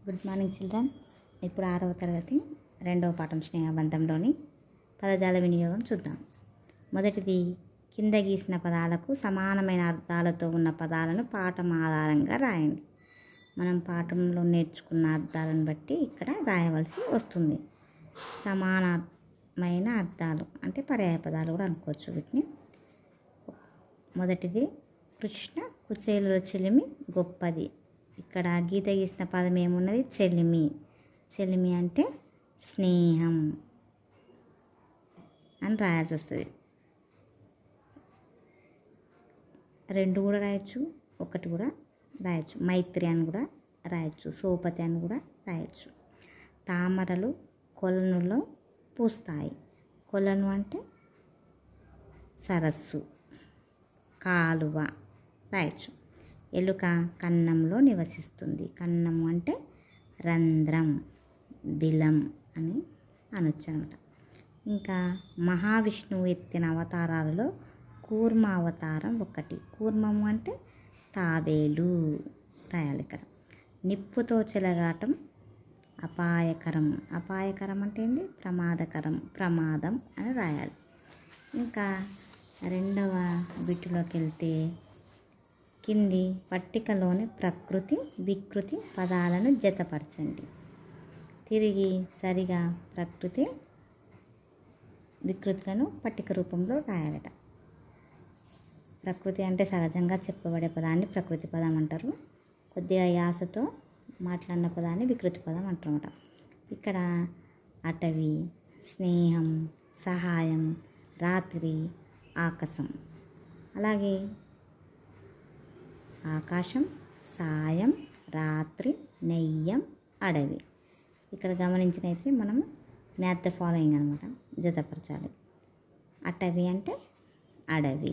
good morning children ఇప్పుడు ఆరవ తరగతి రెండవ పాఠం స్నేహబంధంలోని పదజాల వినియోగం చూద్దాం మొదటిది కింద గీసిన పదాలకు సమానమైన అర్థాలతో ఉన్న పదాలను పాఠం ఆధారంగా రాయండి మనం పాఠంలో నేర్చుకున్న అర్థాలను బట్టి ఇక్కడ రాయవలసి వస్తుంది సమానమైన అర్థాలు అంటే పర్యాయ పదాలు కూడా అనుకోవచ్చు వీటిని మొదటిది కృష్ణ కుచేలుల చెలిమి గొప్పది ఇక్కడ గీత గీసిన పదం ఏమున్నది చెలిమి చెలిమి అంటే స్నేహం అని రాయాల్సి వస్తుంది రెండు కూడా రాయొచ్చు ఒకటి కూడా రాయొచ్చు మైత్రి అని కూడా రాయొచ్చు సోపతి అని కూడా రాయొచ్చు తామరలు కొలనులో పూస్తాయి కొలను అంటే సరస్సు కాలువ రాయొచ్చు ఎలుక కన్నంలో నివసిస్తుంది కన్నము అంటే రంధ్రం బిలం అని అనొచ్చు అనమాట ఇంకా మహావిష్ణువు ఎత్తిన అవతారాలలో కూర్మ అవతారం ఒకటి కూర్మము అంటే తాబేలు రాయాలి ఇక్కడ నిప్పుతో చెలగాటం అపాయకరం అపాయకరం అంటే ఏంది ప్రమాదకరం ప్రమాదం అని రాయాలి ఇంకా రెండవ బిట్టులోకి వెళ్తే కింది పట్టికలోని ప్రకృతి వికృతి పదాలను జతపరచండి తిరిగి సరిగా ప్రకృతి వికృతులను పట్టిక రూపంలో రాయాలట ప్రకృతి అంటే సహజంగా చెప్పబడే పదాన్ని ప్రకృతి పదం అంటారు కొద్దిగా యాసతో మాట్లాడిన పదాన్ని వికృతి పదం అంటారన్నమాట ఇక్కడ అటవీ స్నేహం సహాయం రాత్రి ఆకాశం అలాగే ఆకాశం సాయం రాత్రి నెయ్యం అడవి ఇక్కడ గమనించినైతే మనం మ్యాథ్ ద ఫాలోయింగ్ అనమాట జతపరచాలి అటవీ అంటే అడవి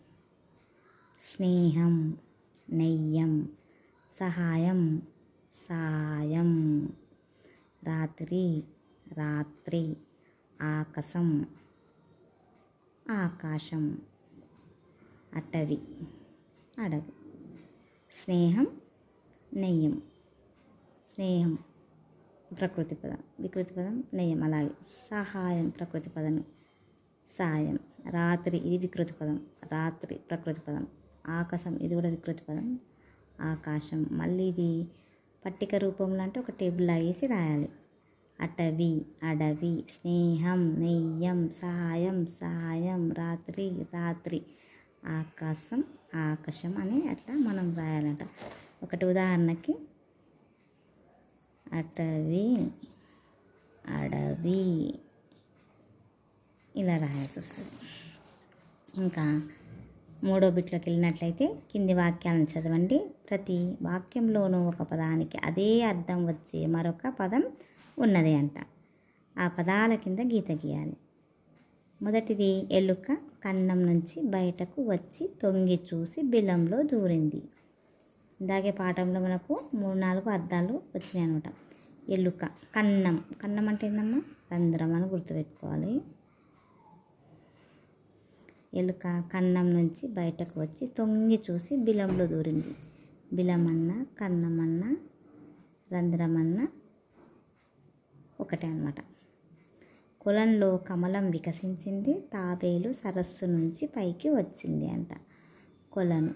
స్నేహం నెయ్యం సహాయం సాయం రాత్రి రాత్రి ఆకాశం ఆకాశం అటవి అడవి స్నేహం నెయ్యం స్నేహం ప్రకృతి పదం వికృతి పదం నెయ్యం అలాగే సహాయం ప్రకృతి పదం సాయం రాత్రి ఇది వికృతి పదం రాత్రి ప్రకృతి పదం ఆకాశం ఇది కూడా వికృతి పదం ఆకాశం మళ్ళీ ఇది పట్టిక రూపంలో అంటే ఒక టేబుల్ వేసి రాయాలి అటవి అడవి స్నేహం నెయ్యం సహాయం సహాయం రాత్రి రాత్రి ఆకాశం ఆకాశం అని అట్లా మనం రాయాలంట ఒకటి ఉదాహరణకి అటవి అడవి ఇలా రాయాల్సి వస్తుంది ఇంకా మూడో బిట్లోకి వెళ్ళినట్లయితే కింది వాక్యాలను చదవండి ప్రతి వాక్యంలోనూ ఒక పదానికి అదే అర్థం వచ్చే మరొక పదం ఉన్నది అంట ఆ పదాల కింద గీత గీయాలి మొదటిది ఎలుక కన్నం నుంచి బయటకు వచ్చి తొంగి చూసి బిలంలో దూరింది ఇందాకే పాఠంలో మనకు మూడు నాలుగు అర్థాలు వచ్చినాయి అనమాట ఎలుక కన్నం కన్నం అంటే ఏందమ్మా రంధ్రం అని గుర్తుపెట్టుకోవాలి ఎలుక కన్నం నుంచి బయటకు వచ్చి తొంగి చూసి బిలంలో దూరింది బిలమన్నా కన్నమన్నా రంధ్రమన్నా ఒకటే అనమాట కులంలో కమలం వికసించింది తాబేలు సరస్సు నుంచి పైకి వచ్చింది అంట కొలను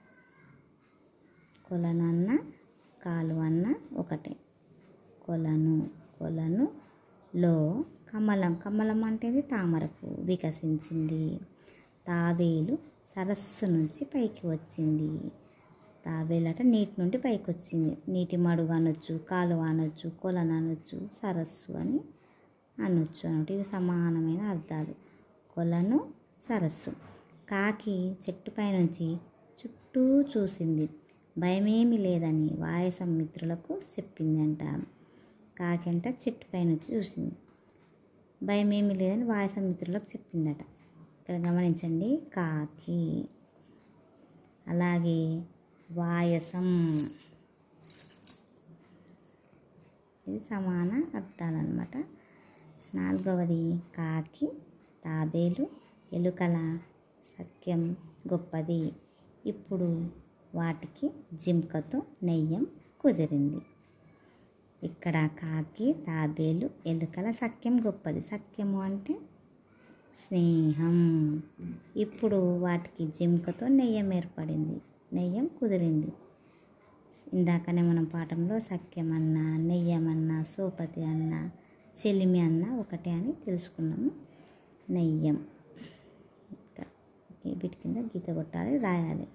కొలను అన్న కాలు అన్న ఒకటే కొలను కొలను లో కమలం కమలం అంటే తామరకు వికసించింది తాబేలు సరస్సు నుంచి పైకి వచ్చింది తాబేలు అట నీటి నుండి పైకి వచ్చింది నీటి మడుగు అనొచ్చు కాలువ అనొచ్చు కొలను అనొచ్చు సరస్సు అని అనొచ్చు అన్నట్టు ఇవి సమానమైన అర్థాలు కొలను సరస్సు కాకి చెట్టుపై నుంచి చుట్టూ చూసింది భయమేమి లేదని వాయసం మిత్రులకు చెప్పిందంట కాకి అంట చెట్టుపై నుంచి చూసింది భయమేమి లేదని వాయసం మిత్రులకు చెప్పిందట ఇక్కడ గమనించండి కాకి అలాగే వాయసం ఇది సమాన అర్థాలన్నమాట నాలుగవది కాకి తాబేలు ఎలుకల సఖ్యం గొప్పది ఇప్పుడు వాటికి జింకతో నెయ్యం కుదిరింది ఇక్కడ కాకి తాబేలు ఎలుకల సఖ్యం గొప్పది సఖ్యము అంటే స్నేహం ఇప్పుడు వాటికి జింకతో నెయ్యం ఏర్పడింది నెయ్యం కుదిరింది ఇందాకనే మనం పాఠంలో సఖ్యం అన్న నెయ్యం అన్న సోపతి అన్న చెలిమి అన్న ఒకటే అని తెలుసుకున్నాము నెయ్యం ఇంకా వీటి కింద గీత కొట్టాలి రాయాలి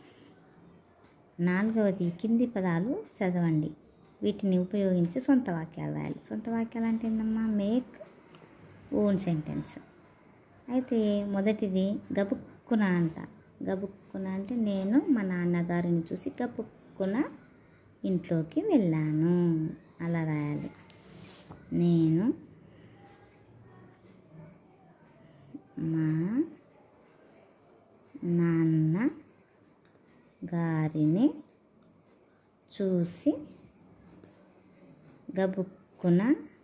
నాలుగవది కింది పదాలు చదవండి వీటిని ఉపయోగించి సొంత వాక్యాలు రాయాలి సొంత వాక్యాలు అంటే ఏందమ్మా మేక్ ఓన్ సెంటెన్స్ అయితే మొదటిది గబుక్కున అంట గబుక్కున అంటే నేను మా నాన్నగారిని చూసి గబుక్కున ఇంట్లోకి వెళ్ళాను అలా రాయాలి నేను మా నాన్న గారిని చూసి గబుక్కున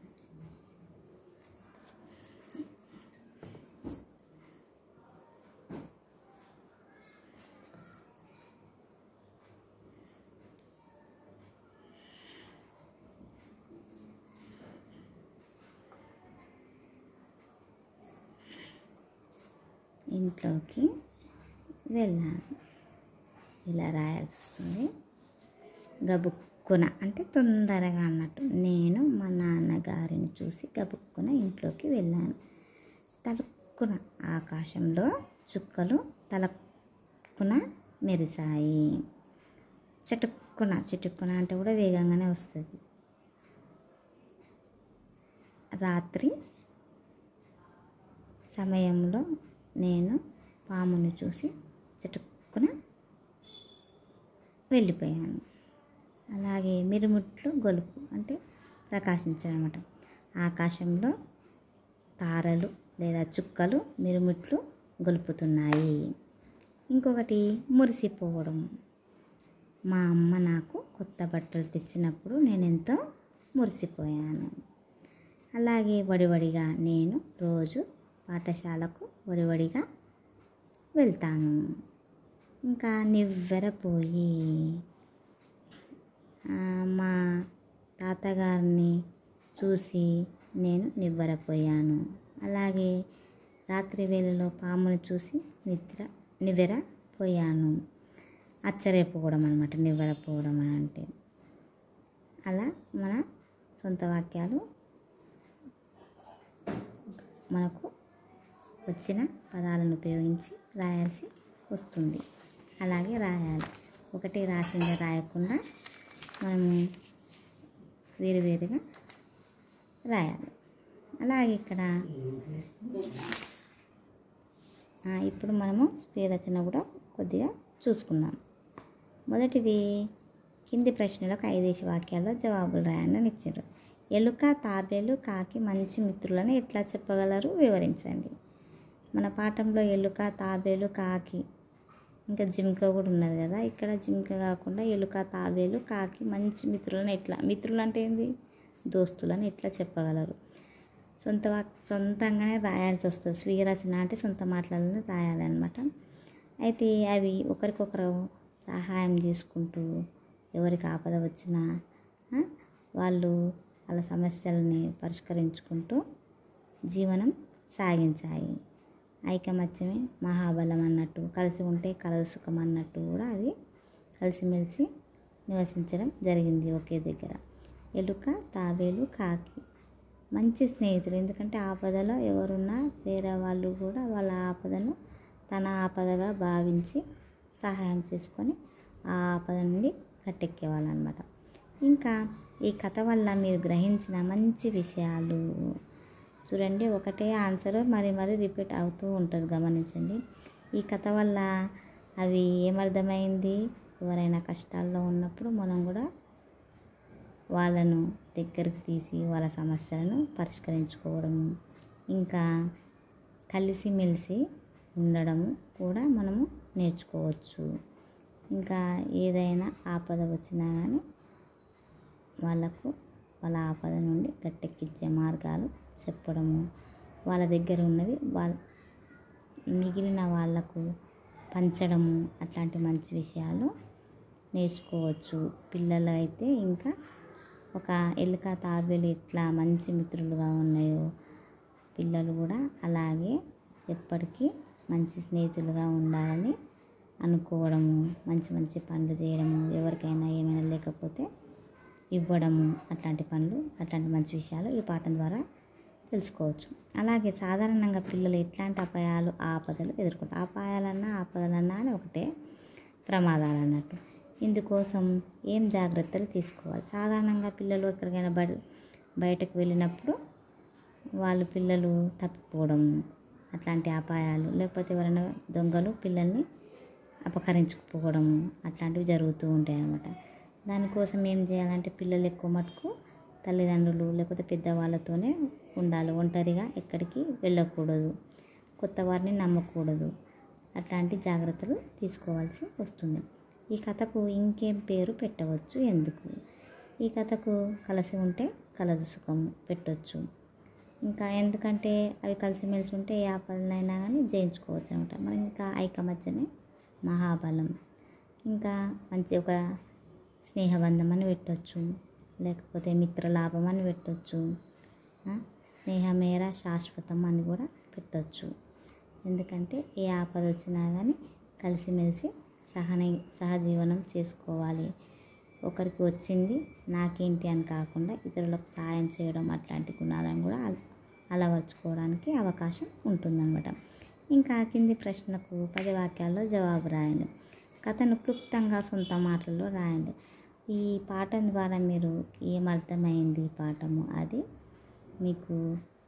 ఇంట్లోకి వెళ్ళాను ఇలా రాయాల్సి వస్తుంది గబుక్కున అంటే తొందరగా అన్నట్టు నేను మా నాన్నగారిని చూసి గబుక్కున ఇంట్లోకి వెళ్ళాను తలుక్కున ఆకాశంలో చుక్కలు తలక్కున మెరిసాయి చటుక్కున చిటుక్కున అంటే కూడా వేగంగానే వస్తుంది రాత్రి సమయంలో నేను పామును చూసి చటుక్కున వెళ్ళిపోయాను అలాగే మిరుముట్లు గొలుపు అంటే ప్రకాశించడం అనమాట ఆకాశంలో తారలు లేదా చుక్కలు మిరుముట్లు గొలుపుతున్నాయి ఇంకొకటి మురిసిపోవడం మా అమ్మ నాకు కొత్త బట్టలు తెచ్చినప్పుడు నేను ఎంతో మురిసిపోయాను అలాగే వడివడిగా నేను రోజు పాఠశాలకు వడివడిగా వెళ్తాను ఇంకా నివ్వెరపోయి ఆ, మా తాతగారిని చూసి నేను నివ్వెరపోయాను అలాగే రాత్రి వేళలో పామును చూసి నిద్ర నివ్వెరపోయాను ఆశ్చర్యపోవడం అనమాట నివ్వెరపోవడం అని అంటే అలా మన సొంత వాక్యాలు మనకు వచ్చిన పదాలను ఉపయోగించి రాయాల్సి వస్తుంది అలాగే రాయాలి ఒకటి రాసిందే రాయకుండా మనము వేరువేరుగా రాయాలి అలాగే ఇక్కడ ఆ, ఇప్పుడు మనము స్వీయ రచన కూడా కొద్దిగా చూసుకుందాం మొదటిది కింది ప్రశ్నలకు ఐదేసి వాక్యాల్లో జవాబులు రాయాలని ఇచ్చారు ఎలుక తాబేలు కాకి మంచి మిత్రులని ఎట్లా చెప్పగలరు వివరించండి మన పాఠంలో ఎలుక తాబేలు కాకి ఇంకా జింక కూడా ఉన్నది కదా ఇక్కడ జింక కాకుండా ఎలుక తాబేలు కాకి మంచి మిత్రులను ఎట్లా మిత్రులు అంటే ఏంది దోస్తులను ఎట్లా చెప్పగలరు సొంత వాక్ సొంతంగానే రాయాల్సి వస్తుంది స్వీయ రచన అంటే సొంత మాటలను రాయాలన్నమాట అయితే అవి ఒకరికొకరు సహాయం చేసుకుంటూ ఎవరికి ఆపద వచ్చినా ఆ, వాళ్ళు వాళ్ళ సమస్యలని పరిష్కరించుకుంటూ జీవనం సాగించాయి ఐకమత్యమే మహాబలం అన్నట్టు కలిసి ఉంటే కలదు సుఖం అన్నట్టు కూడా అవి కలిసిమెలిసి నివసించడం జరిగింది ఒకే దగ్గర ఎలుక తాబేలు కాకి మంచి స్నేహితులు ఎందుకంటే ఆపదలో ఎవరున్నా వేరే వాళ్ళు కూడా వాళ్ళ ఆపదను తన ఆపదగా భావించి సహాయం చేసుకొని ఆ ఆపద నుండి గట్టెక్కేవాళ్ళనమాట ఇంకా ఈ కథ వల్ల మీరు గ్రహించిన మంచి విషయాలు చూడండి ఒకటే ఆన్సర్ మరి మరి రిపీట్ అవుతూ ఉంటుంది గమనించండి ఈ కథ వల్ల అవి ఏమర్థమైంది ఎవరైనా కష్టాల్లో ఉన్నప్పుడు మనం కూడా వాళ్ళను దగ్గరికి తీసి వాళ్ళ సమస్యలను పరిష్కరించుకోవడము ఇంకా కలిసిమెలిసి ఉండడము కూడా మనము నేర్చుకోవచ్చు ఇంకా ఏదైనా ఆపద వచ్చినా కానీ వాళ్ళకు వాళ్ళ ఆపద నుండి గట్టెక్కించే మార్గాలు చెప్పడము వాళ్ళ దగ్గర ఉన్నవి వాళ్ళ మిగిలిన వాళ్ళకు పంచడము అట్లాంటి మంచి విషయాలు నేర్చుకోవచ్చు పిల్లలు అయితే ఇంకా ఒక ఎలుక తాబేలు ఎట్లా మంచి మిత్రులుగా ఉన్నాయో పిల్లలు కూడా అలాగే ఎప్పటికీ మంచి స్నేహితులుగా ఉండాలని అనుకోవడము మంచి మంచి పనులు చేయడము ఎవరికైనా ఏమైనా లేకపోతే ఇవ్వడము అట్లాంటి పనులు అట్లాంటి మంచి విషయాలు ఈ పాఠం ద్వారా తెలుసుకోవచ్చు అలాగే సాధారణంగా పిల్లలు ఎట్లాంటి అపాయాలు ఆపదలు ఎదుర్కొంటారు అపాయాలన్నా ఆపదలన్నా అని ఒకటే ప్రమాదాలు అన్నట్టు ఇందుకోసం ఏం జాగ్రత్తలు తీసుకోవాలి సాధారణంగా పిల్లలు ఎక్కడికైనా బడి బయటకు వెళ్ళినప్పుడు వాళ్ళు పిల్లలు తప్పిపోవడం అట్లాంటి అపాయాలు లేకపోతే ఎవరైనా దొంగలు పిల్లల్ని అపహరించుకుపోవడం అట్లాంటివి జరుగుతూ ఉంటాయి అన్నమాట దానికోసం ఏం చేయాలంటే పిల్లలు ఎక్కువ మటుకు తల్లిదండ్రులు లేకపోతే పెద్దవాళ్ళతోనే ఉండాలి ఒంటరిగా ఎక్కడికి వెళ్ళకూడదు కొత్త వారిని నమ్మకూడదు అట్లాంటి జాగ్రత్తలు తీసుకోవాల్సి వస్తుంది ఈ కథకు ఇంకేం పేరు పెట్టవచ్చు ఎందుకు ఈ కథకు కలిసి ఉంటే కలదు సుఖం పెట్టవచ్చు ఇంకా ఎందుకంటే అవి కలిసిమెలిసి ఉంటే ఏ ఆపదనైనా కానీ జయించుకోవచ్చు అనమాట మరి ఇంకా ఐకమత్యమే మహాబలం ఇంకా మంచి ఒక స్నేహబంధం అని పెట్టవచ్చు లేకపోతే మిత్రలాభం అని పెట్టవచ్చు ఆ, స్నేహమేర శాశ్వతం అని కూడా పెట్టవచ్చు ఎందుకంటే ఏ ఆపద వచ్చినా కానీ కలిసిమెలిసి సహన సహజీవనం చేసుకోవాలి ఒకరికి వచ్చింది నాకేంటి అని కాకుండా ఇతరులకు సాయం చేయడం అట్లాంటి గుణాలను కూడా అల- అలవర్చుకోవడానికి అవకాశం ఉంటుందన్నమాట ఇంకా కింది ప్రశ్నకు పది వాక్యాల్లో జవాబు రాయండి కథను క్లుప్తంగా సొంత మాటల్లో రాయండి ఈ పాఠం ద్వారా మీరు ఏమర్థమైంది ఈ పాఠము అది మీకు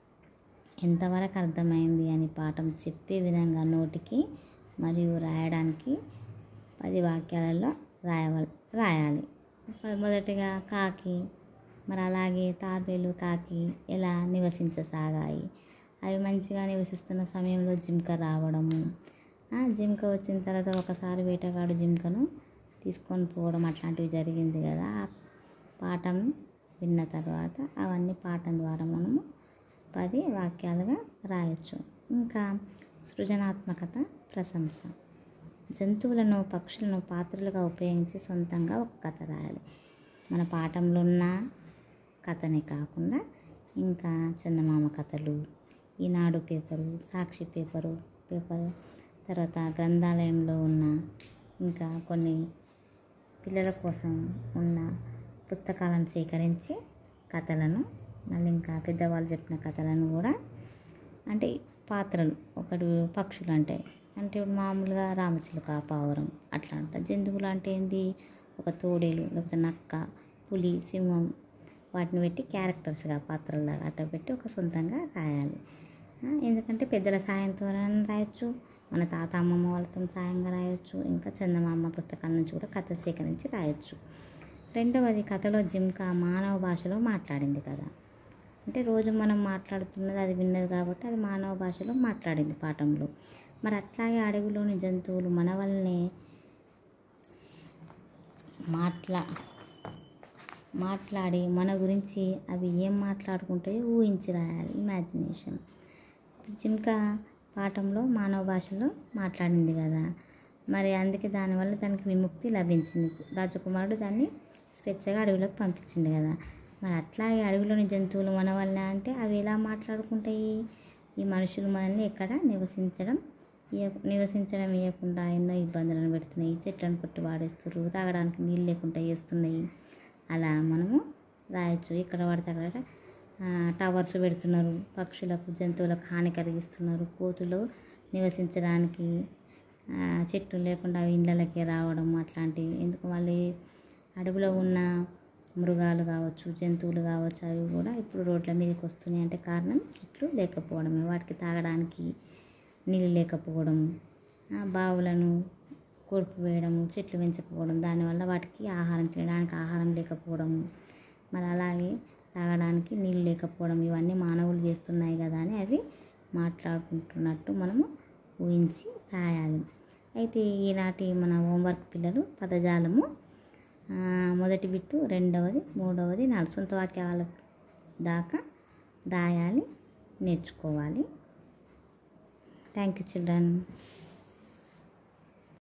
ఎంతవరకు అర్థమైంది అని పాఠం చెప్పే విధంగా నోటికి మరియు రాయడానికి పది వాక్యాలలో రాయవల్ రాయాలి మొదటిగా కాకి మరి అలాగే తాబేలు కాకి ఎలా నివసించసాగాయి అవి మంచిగా నివసిస్తున్న సమయంలో జింక రావడము ఆ, జింక వచ్చిన తర్వాత ఒకసారి వేటగాడు జింకను తీసుకొని పోవడం అట్లాంటివి జరిగింది కదా ఆ పాఠం విన్న తర్వాత అవన్నీ పాఠం ద్వారా మనము పది వాక్యాలుగా రాయొచ్చు ఇంకా సృజనాత్మకత ప్రశంస జంతువులను పక్షులను పాత్రలుగా ఉపయోగించి సొంతంగా ఒక కథ రాయాలి మన పాఠంలో ఉన్న కథనే కాకుండా ఇంకా చందమామ కథలు Eenadu paper Sakshi paper paper తర్వాత గ్రంథాలయంలో ఉన్న ఇంకా కొన్ని పిల్లల కోసం ఉన్న పుస్తకాలను సేకరించి కథలను మళ్ళీ ఇంకా పెద్దవాళ్ళు చెప్పిన కథలను కూడా అంటే పాత్రలు ఒకటి పక్షులు అంటే అంటే ఇప్పుడు మామూలుగా రామచిలుక పావురం అట్లా అంట జంతువులు అంటే ఏంది ఒక తోడేలు లేకపోతే నక్క పులి సింహం వాటిని పెట్టి క్యారెక్టర్స్గా పాత్రలాగా అట్లా పెట్టి ఒక సొంతంగా రాయాలి ఆ, ఎందుకంటే పెద్దల సాయంతో రాయొచ్చు మన తాత అమ్మమ్మ వాళ్ళతో సాయంగా రాయొచ్చు ఇంకా చందమామ పుస్తకాల నుంచి కూడా కథ సేకరించి రాయొచ్చు రెండవది కథలో జింక మానవ భాషలో మాట్లాడింది కదా అంటే రోజు మనం మాట్లాడుతున్నది అది విన్నది కాబట్టి అది మానవ భాషలో మాట్లాడింది పాఠంలో మరి అట్లాగే అడవిలోని జంతువులు మన వల్లనే మాట్లా మాట్లాడి మన గురించి అవి ఏం మాట్లాడుకుంటాయో ఊహించి రాయాలి ఇమాజినేషన్ జింక పాఠంలో మానవ భాషలో మాట్లాడింది కదా మరి అందుకే దానివల్ల దానికి విముక్తి లభించింది రాజకుమారుడు దాన్ని స్వేచ్ఛగా అడవిలోకి పంపించింది కదా మరి అట్లాగే అడవిలోని జంతువులు మన వల్ల అంటే అవి ఎలా మాట్లాడుకుంటాయి ఈ మనుషులు మనల్ని ఎక్కడ నివసించడం ఇయ్య- నివసించడం ఇవ్వకుండా ఎన్నో ఇబ్బందులను పెడుతున్నాయి చెట్లను కొట్టి వాడేస్తున్నారు తాగడానికి నీళ్ళు లేకుండా చేస్తున్నాయి అలా మనము రాయొచ్చు ఇక్కడ పడితే అక్కడ ఆ, టవర్స్ పెడుతున్నారు పక్షులకు జంతువులకు హాని కలిగిస్తున్నారు కోతులు నివసించడానికి ఆ, చెట్లు లేకుండా అవి ఇళ్ళకి రావడం అట్లాంటివి ఎందుకు మళ్ళీ అడవిలో ఉన్న మృగాలు కావచ్చు జంతువులు కావచ్చు అవి కూడా ఇప్పుడు రోడ్ల మీదకి వస్తున్నాయి అంటే కారణం చెట్లు లేకపోవడమే వాటికి తాగడానికి నీళ్ళు లేకపోవడం ఆ, బావులను కొడుపు వేయడము చెట్లు పెంచకపోవడం దానివల్ల వాటికి ఆహారం తినడానికి ఆహారం లేకపోవడము మరి అలాగే తాగడానికి నీళ్ళు లేకపోవడం ఇవన్నీ మానవులు చేస్తున్నాయి కదా అని అవి మాట్లాడుకుంటున్నట్టు మనము ఊహించి రాయాలి అయితే ఈనాటి మన హోంవర్క్ పిల్లలు పదజాలము ఆ, మొదటి బిట్టు రెండవది మూడవది నాలుగు సొంత వాక్యాల దాకా రాయాలి నేర్చుకోవాలి థ్యాంక్ యూ చిల్డ్రన్